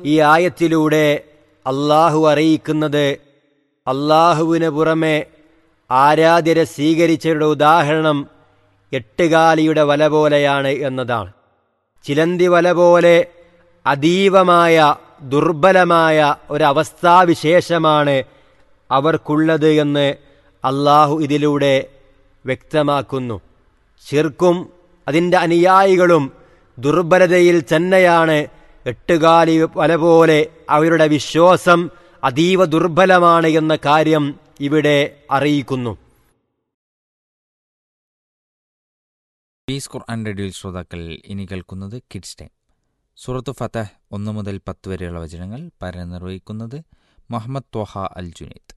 ഈ ആയത്തിലൂടെ അള്ളാഹു അറിയിക്കുന്നത് അള്ളാഹുവിന് പുറമെ ആരാധ്യരെ സ്വീകരിച്ചവരുടെ ഉദാഹരണം എട്ടുകാലിയുടെ വല പോലെയാണ് എന്നതാണ് ചിലന്തി വല പോലെ അതീവമായ ദുർബലമായ ഒരവസ്ഥാവിശേഷമാണ് അവർക്കുള്ളത് എന്ന് അള്ളാഹു ഇതിലൂടെ വ്യക്തമാക്കുന്നു ശിർക്കും അതിൻ്റെ അനുയായികളും ദുർബലതയിൽ തന്നെയാണ് എട്ടുകാലി വല പോലെ അവരുടെ വിശ്വാസം അതീവ ദുർബലമാണ് എന്ന കാര്യം ഇവിടെ അറിയിക്കുന്നു പീസ് ഖുർആൻ റേഡിയോയിൽ ശ്രോതാക്കൾ ഇനി കേൾക്കുന്നത് കിഡ്സ് ടൈം സൂറത്ത് ഫതഹ് ഒന്ന് മുതൽ പത്ത് വരെയുള്ള വചനങ്ങൾ പര നിർവഹിക്കുന്നത് മുഹമ്മദ് ത്വഹ അൽ ജുനീദ്